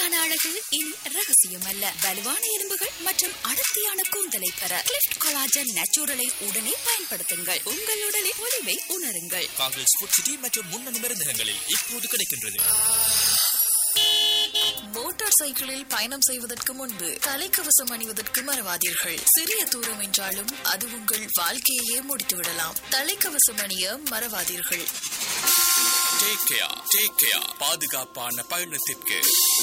இயற்கையான அழகு இனி ரகசியம் அல்ல வலுவான எலும்புகள் மற்றும் அடர்த்தியான கூந்தலை பெற கிளிஃப்ட் கொலாஜன் நேச்சுரலை உடனே பயன்படுத்துங்கள் உங்கள் உடலின் ஒளிவை உணருங்கள் காங்கிரஸ் ஃபுட் சிட்டி மற்றும் முன்னணி மருந்தகங்களில் இப்போது கிடைக்கின்றது மோட்டார் சைக்கிளில் பயணம் செய்வதற்கு முன்பு தலைக்கவசம் அணிவதற்கு மறவாதீர்கள் சிறிய தூரம் என்றாலும் அது உங்கள் வாழ்க்கையே முடித்து விடலாம் தலைக்கவசம் அணிய மறவாதீர்கள் டேக் கேர் டேக் கேர் பாதுகாப்பான பயணத்திற்கு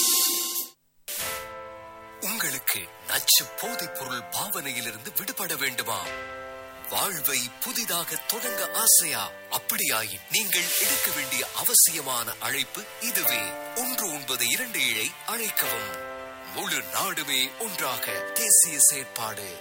உங்களுக்கு நச்சு போதைப் பொருள் பாவனையிலிருந்து விடுபட வேண்டுமா வாழ்வை புதிதாக தொடங்க ஆசையா அப்படியாயின் நீங்கள் எடுக்க வேண்டிய அவசியமான அழைப்பு இதுவே ஒன்று ஒன்பது இரண்டு ஏழை அழைக்கவும் முழு நாடுமே ஒன்றாக தேசிய செயற்பாடு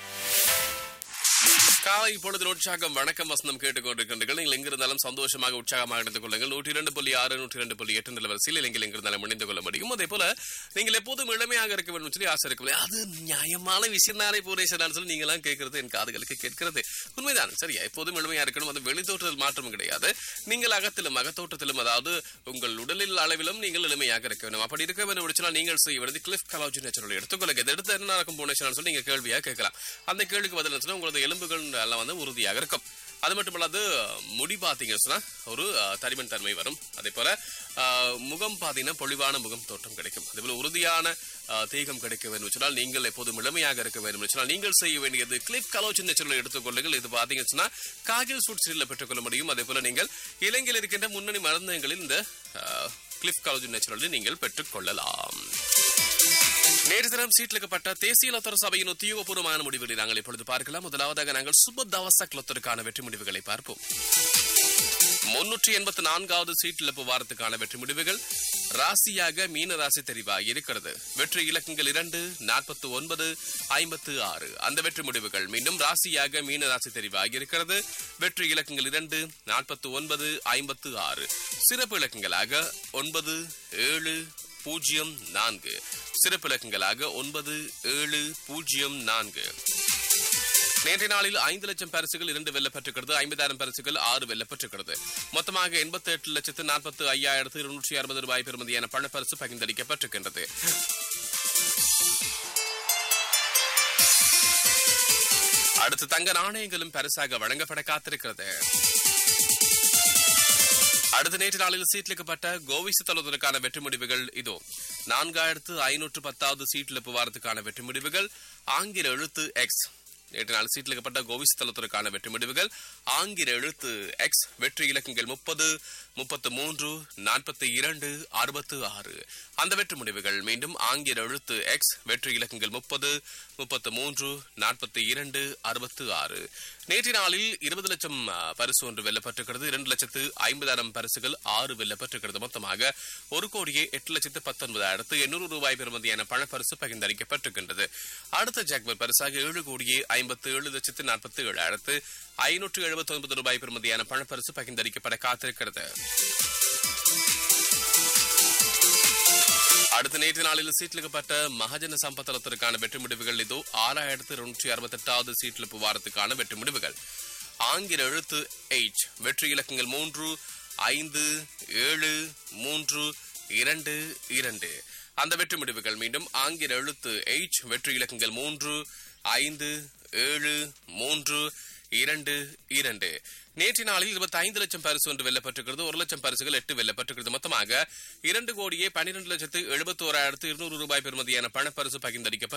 காலை பொழுது உற்சாகம் வணக்கம் வசனம் கேட்டுக்கொண்டிருக்கின்றீர்கள் நீங்கள் எங்கிருந்தாலும் சந்தோஷமாக உற்சாகமாக எடுத்துக் கொள்ளுங்கள் நூற்றி இரண்டு புள்ளி ஆறு நூற்றி இரண்டு புள்ளி எட்டு நிலவரசியில் நீங்கள் எங்கிருந்தாலும் இணைந்து கொள்ள முடியும் அதே போல நீங்கள் எப்போதும் இளமையாக இருக்க வேண்டும் சொல்லி ஆசை இருக்கும் அது நியாயமான விஷயம் தானே பூரேசனான்னு சொல்லி நீங்களாம் கேட்கறது என் காதுகளுக்கு கேட்கிறது உண்மைதான் சரியா எப்போதும் இளமையா இருக்கணும் அது வெளித்தோற்றத்தில் மாற்றம் கிடையாது நீங்கள் அகத்திலும் அகத்தோட்டத்திலும் அதாவது உங்கள் உடலில் அளவிலும் நீங்கள் எளிமையாக இருக்க வேண்டும் அப்படி இருக்க வேண்டும் சொன்னால் நீங்கள் செய்ய வேண்டியது கிளிஃப் கலாஜி நேச்சுரல் எடுத்துக்கொள்ளுங்க இதை எடுத்து என்ன நடக்கும் போனேஷன் சொல்லி நீங்க கேள்வியா கேட்கலாம் அந்த கேள்விக்கு பதில் சொன்னா உங்களது எலும்புகள் எல்லாம் வந்து உறுதியாக இருக்கும் அது மட்டும் இல்லாது முடி பார்த்தீங்கன்னு சொன்னா ஒரு அஹ், தடிமன் தன்மை வரும் அதே போல அஹ், முகம் பார்த்தீங்கன்னா பொலிவான முகம் தோற்றம் கிடைக்கும் அதே போல உறுதியான அஹ், தேகம் கிடைக்க வேண்டும் சொன்னால் நீங்கள் எப்போதும் இளமையாக இருக்க வேண்டும் சொன்னால் நீங்கள் செய்ய வேண்டியது கிளிப் கலோச்சின் நேச்சுரல் எடுத்துக்கொள்ளுங்கள் இது பார்த்தீங்கன்னு சொன்னா காகில் ஃபுட் சீரில் பெற்றுக்கொள்ள முடியும் அதே போல நீங்கள் இலங்கையில் இருக்கின்ற முன்னணி மருந்தகங்களில் இந்த கிளிப் கலோஜின் நேச்சுரலில் நீங்கள் பெற்றுக்கொள்ளலாம் நேற்று தினம் சீட்லிக்கப்பட்ட தேசிய லொத்தர் சபையின் உத்தியோகபூர்வமான முடிவுகளை நாங்கள் இப்பொழுது பார்க்கலாம் முதலாவதாக நாங்கள் சுபதவசக் லொத்தருக்கான வெற்றி முடிவுகளை பார்ப்போம் முன்னூற்றி எண்பத்தி நான்காவது சீட்டிழப்பு வாரத்துக்கான வெற்றி முடிவுகள் ராசியாக மீன ராசி தெரிவாகி இருக்கிறது வெற்றி இலக்கங்கள் இரண்டு நாற்பத்தி ஒன்பது ஐம்பத்து ஆறு அந்த வெற்றி முடிவுகள் மீண்டும் ராசியாக மீன ராசி தெரிவாகி இருக்கிறது வெற்றி இலக்கங்கள் இரண்டு நாற்பத்தி ஒன்பது ஐம்பத்து ஆறு சிறப்பு இலக்கங்களாக ஒன்பது ஏழு பூஜ்ஜியம் நான்கு சிறப்பு இலக்கங்களாக ஒன்பது ஏழு பூஜ்ஜியம் நான்கு நேற்றைய நாளில் ஐந்து லட்சம் பரிசுகள் இரண்டு வெல்லப்பட்டிருக்கிறது ஐம்பதாயிரம் பரிசுகள் ஆறு வெல்லப்பட்டிருக்கிறது மொத்தமாக எண்பத்தி எட்டு லட்சத்து நாற்பத்தி ஐயாயிரத்து இருநூற்றி அறுபது ரூபாய் பெறுமதியான பணப்பரிசு பகிர்ந்தளிக்கப்பட்டிருக்கின்றது அடுத்து தங்க நாணயங்களும் பரிசாக வழங்கப்பட காத்திருக்கிறது அடுத்த நேற்று நாளில் சீட்லிக்கப்பட்ட கோவிச தலுதலுக்கான வெற்றி முடிவுகள் இதோ நான்காயிரத்து ஐநூற்று பத்தாவது சீட்டிழப்பு வாரத்துக்கான வெற்றி முடிவுகள் ஆங்கில எழுத்து எக்ஸ் நேற்று நாள் சீட்லிக்கப்பட்ட கோவிச தலுதலுக்கான வெற்றி முடிவுகள் ஆங்கில எழுத்து எக்ஸ் வெற்றி இலக்கங்கள் முப்பது முப்பத்து மூன்று நாற்பத்தி இரண்டு அறுபத்து ஆறு அந்த வெற்றி முடிவுகள் மீண்டும் ஆங்கில எழுத்து எக்ஸ் வெற்றி இலக்கங்கள் முப்பது முப்பத்து மூன்று நாற்பத்தி இரண்டு அறுபத்து ஆறு நேற்று நாளில் இருபது லட்சம் ஆ, பரிசு ஒன்று வெல்லப்பட்டிருக்கிறது இரண்டு லட்சத்து ஐம்பதாயிரம் பரிசுகள் ஆறு வெல்லப்பட்டிருக்கிறது மொத்தமாக ஒரு கோடியே எட்டு லட்சத்து பத்தொன்பதாயிரத்து எண்ணூறு ரூபாய் பெறுமதியான பணப்பரிசு பகிர்ந்தளிக்கப்பட்டிருக்கின்றது அடுத்த ஜாக்பர் பரிசாக ஏழு கோடியே ஐம்பத்து ஏழு லட்சத்து நாற்பத்தி ஏழாயிரத்து ஐநூற்று எழுபத்தி ஒன்பது ரூபாய் பெறுமதியான பணப்பரிசு பகிர்ந்தளிக்கப்பட காத்திருக்கிறது அடுத்த நேற்று நாளில் சீட்லிக்கப்பட்ட மகஜன சம்பத்தலத்திற்கான வெற்றி முடிவுகள் இதோ ஆறாயிரத்து இருநூற்றி அறுபத்தி எட்டாவது சீட்லிப்பு வாரத்துக்கான வெற்றி முடிவுகள் ஆங்கில எழுத்து எயிட் வெற்றி இலக்கங்கள் மூன்று ஐந்து ஏழு மூன்று இரண்டு இரண்டு அந்த வெற்றி முடிவுகள் மீண்டும் ஆங்கில எழுத்து எயிட் வெற்றி இலக்கங்கள் மூன்று ஐந்து ஏழு மூன்று இரண்டு இரண்டு நேற்று நாளில் இருபத்தி ஐந்து லட்சம் பரிசு ஒன்று வெல்லப்பட்டிருக்கிறது ஒரு லட்சம் பரிசுகள் எட்டு வெல்லப்பட்டிருக்கிறது மொத்தமாக இரண்டு கோடியே பன்னிரண்டு லட்சத்து எழுபத்தி ஓராயிரத்து இருநூறு ரூபாய் பெறுமதியான பணப்பரிசு பகிர்ந்தளிக்கப்பட்டு